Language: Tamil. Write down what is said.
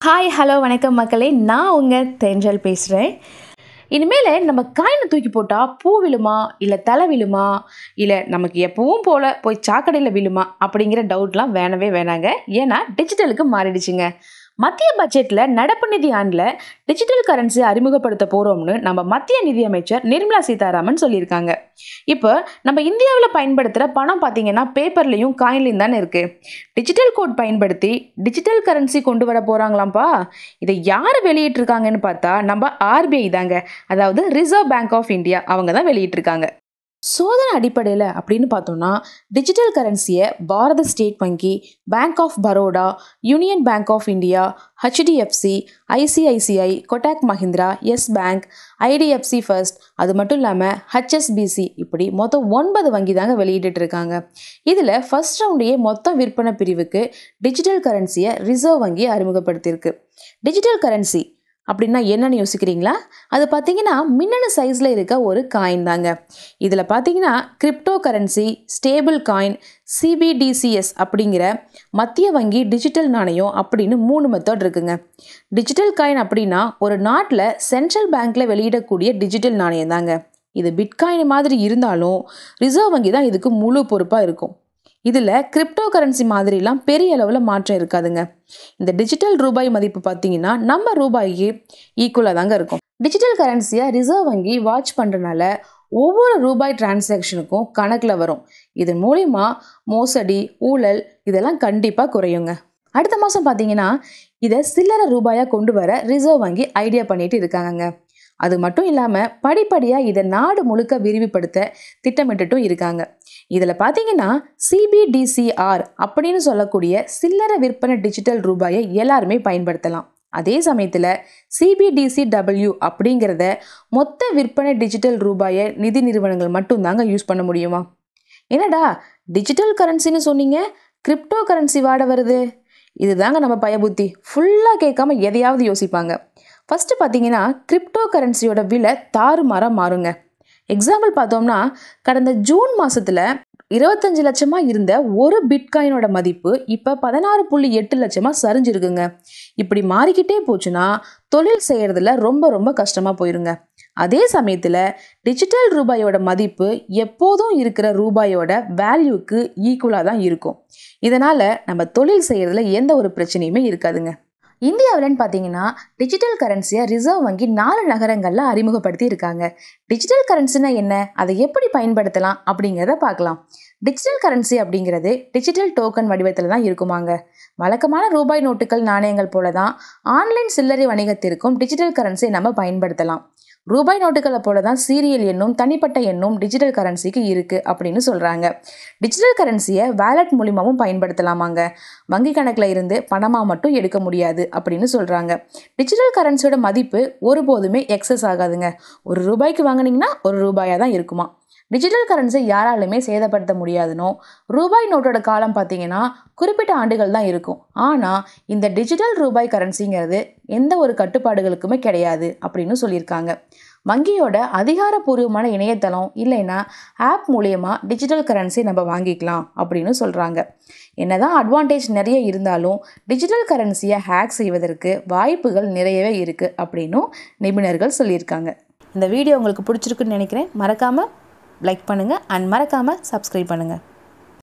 ஹாய் ஹலோ வணக்கம் மக்களே நான் உங்கள் தென்றல் பேசுகிறேன் இனிமேல் நம்ம காயினை தூக்கி போட்டால் பூ விழுமா இல்லை தலை விழுமா இல்லை நமக்கு எப்பவும் போல் போய் சாக்கடையில் விழுமா அப்படிங்கிற டவுட்லாம் வேணவே வேணாங்க ஏன்னா டிஜிட்டலுக்கு மாறிடுச்சுங்க மத்திய பட்ஜெட்டில் நடப்பு நிதி ஆண்டில் டிஜிட்டல் கரன்சி அறிமுகப்படுத்த போகிறோம்னு நம்ம மத்திய நிதியமைச்சர் நிர்மலா சீதாராமன் சொல்லியிருக்காங்க இப்போ நம்ம இந்தியாவில் பயன்படுத்துகிற பணம் பார்த்தீங்கன்னா பேப்பர்லேயும் காயின்லேயும் தானே இருக்குது டிஜிட்டல் கோட் பயன்படுத்தி டிஜிட்டல் கரன்சி கொண்டு வர போகிறாங்களாம்ப்பா இதை யார் வெளியிட்டிருக்காங்கன்னு பார்த்தா நம்ம ஆர்பிஐ தாங்க அதாவது ரிசர்வ் பேங்க் ஆஃப் இந்தியா அவங்க தான் வெளியிட்டிருக்காங்க சோதனை அடிப்படையில் அப்படின்னு பார்த்தோம்னா டிஜிட்டல் கரன்சியை பாரத ஸ்டேட் வங்கி Bank of Baroda Union Bank of India HDFC ICICI Kotak Mahindra Yes Bank IDFC First அது மட்டும் இல்லாமல் ஹெச்எஸ்பிசி இப்படி மொத்தம் ஒன்பது வங்கி தாங்க வெளியிட்டு இருக்காங்க இதில் ஃபர்ஸ்ட் ரவுண்டையே மொத்த விற்பனை பிரிவுக்கு டிஜிட்டல் கரன்சியை ரிசர்வ் வங்கி அறிமுகப்படுத்தியிருக்கு டிஜிட்டல் கரன்சி அப்படின்னா என்னன்னு யோசிக்கிறீங்களா அது பார்த்தீங்கன்னா மின்னணு சைஸில் இருக்க ஒரு காயின் தாங்க இதில் பார்த்தீங்கன்னா cryptocurrency stablecoin CBDCs அப்படிங்கிற மத்திய வங்கி டிஜிட்டல் நாணயம் அப்படின்னு மூணு மெத்தட் இருக்குங்க டிஜிட்டல் காயின் அப்படின்னா ஒரு நாட்டில் சென்ட்ரல் பேங்க்கில் வெளியிடக்கூடிய டிஜிட்டல் நாணயம் தாங்க இது பிட்காயின் மாதிரி இருந்தாலும் ரிசர்வ் வங்கி தான் இதுக்கு முழு பொறுப்பாக இருக்கும் இதில் கிரிப்டோ கரன்சி மாதிரிலாம் பெரிய அளவில் மாற்றம் இருக்காதுங்க இந்த டிஜிட்டல் ரூபாய் மதிப்பு பார்த்தீங்கன்னா நம்ம ரூபாய்க்கு ஈக்குவலாக தாங்க இருக்கும் டிஜிட்டல் கரன்சியை ரிசர்வ் வங்கி வாட்ச் பண்ணுறனால ஒவ்வொரு ரூபாய் டிரான்சாக்ஷனுக்கும் கணக்கில் வரும் இதன் மூலிமா மோசடி ஊழல் இதெல்லாம் கண்டிப்பாக குறையுங்க அடுத்த மாதம் பார்த்தீங்கன்னா இதை சில்லறை ரூபாயாக கொண்டு வர ரிசர்வ் வங்கி ஐடியா பண்ணிட்டு இருக்காங்கங்க அது மட்டும் இல்லாமல் படிப்படியாக இதை நாடு முழுக்க விரிவுபடுத்த திட்டமிட்டுட்டும் இருக்காங்க இதில் பார்த்தீங்கன்னா சிபிடிசிஆர் அப்படின்னு சொல்லக்கூடிய சில்லறை விற்பனை டிஜிட்டல் ரூபாயை எல்லாருமே பயன்படுத்தலாம் அதே சமயத்தில் சிபிடிசி டபிள்யூ அப்படிங்கிறத மொத்த விற்பனை டிஜிட்டல் ரூபாயை நிதி நிறுவனங்கள் மட்டும்தாங்க யூஸ் பண்ண முடியுமா என்னடா டிஜிட்டல் கரன்சின்னு சொன்னீங்க கிரிப்டோ கரன்சி வாட வருது இதுதாங்க நம்ம பயபுத்தி ஃபுல்லாக கேட்காம எதையாவது யோசிப்பாங்க ஃபஸ்ட்டு பார்த்தீங்கன்னா கிரிப்டோ கரன்சியோட விலை தாறுமாறாக மாறுங்க எக்ஸாம்பிள் பார்த்தோம்னா கடந்த ஜூன் மாதத்தில் இருபத்தஞ்சு லட்சமாக இருந்த ஒரு பிட்காயினோட மதிப்பு இப்போ பதினாறு புள்ளி எட்டு லட்சமாக சரிஞ்சிருக்குங்க இப்படி மாறிக்கிட்டே போச்சுன்னா தொழில் செய்கிறதுல ரொம்ப ரொம்ப கஷ்டமாக போயிருங்க அதே சமயத்தில் டிஜிட்டல் ரூபாயோட மதிப்பு எப்போதும் இருக்கிற ரூபாயோட வேல்யூக்கு ஈக்குவலாக தான் இருக்கும் இதனால் நம்ம தொழில் செய்கிறதுல எந்த ஒரு பிரச்சனையுமே இருக்காதுங்க இந்தியாவிலன்னு பார்த்தீங்கன்னா டிஜிட்டல் கரன்சியை ரிசர்வ் வங்கி நாலு நகரங்களில் அறிமுகப்படுத்தி இருக்காங்க டிஜிட்டல் கரன்சினா என்ன அதை எப்படி பயன்படுத்தலாம் அப்படிங்கிறத பார்க்கலாம் டிஜிட்டல் கரன்சி அப்படிங்கிறது டிஜிட்டல் டோக்கன் வடிவத்தில் தான் இருக்குமாங்க வழக்கமான ரூபாய் நோட்டுகள் நாணயங்கள் போல தான் ஆன்லைன் சில்லறை வணிகத்திற்கும் டிஜிட்டல் கரன்சியை நம்ம பயன்படுத்தலாம் ரூபாய் நோட்டுகளை போல தான் சீரியல் எண்ணும் தனிப்பட்ட எண்ணும் டிஜிட்டல் கரன்சிக்கு இருக்குது அப்படின்னு சொல்கிறாங்க டிஜிட்டல் கரன்சியை வேலட் மூலிமாவும் பயன்படுத்தலாமாங்க வங்கி கணக்கில் இருந்து பணமாக மட்டும் எடுக்க முடியாது அப்படின்னு சொல்கிறாங்க டிஜிட்டல் கரன்சியோட மதிப்பு ஒருபோதுமே எக்ஸஸ் ஆகாதுங்க ஒரு ரூபாய்க்கு வாங்கினீங்கன்னா ஒரு ரூபாயாக தான் இருக்குமா டிஜிட்டல் கரன்சி யாராலுமே சேதப்படுத்த முடியாதுனோ ரூபாய் நோட்டோட காலம் பார்த்தீங்கன்னா குறிப்பிட்ட ஆண்டுகள் தான் இருக்கும் ஆனால் இந்த டிஜிட்டல் ரூபாய் கரன்சிங்கிறது எந்த ஒரு கட்டுப்பாடுகளுக்குமே கிடையாது அப்படின்னு சொல்லியிருக்காங்க வங்கியோட அதிகாரப்பூர்வமான இணையதளம் இல்லைன்னா ஆப் மூலயமா டிஜிட்டல் கரன்சி நம்ம வாங்கிக்கலாம் அப்படின்னு சொல்கிறாங்க என்னதான் அட்வான்டேஜ் நிறைய இருந்தாலும் டிஜிட்டல் கரன்சியை ஹேக் செய்வதற்கு வாய்ப்புகள் நிறையவே இருக்குது அப்படின்னும் நிபுணர்கள் சொல்லியிருக்காங்க இந்த வீடியோ உங்களுக்கு பிடிச்சிருக்குன்னு நினைக்கிறேன் மறக்காமல் லைக் பண்ணுங்கள் அண்ட் மறக்காமல் சப்ஸ்கிரைப் பண்ணுங்கள்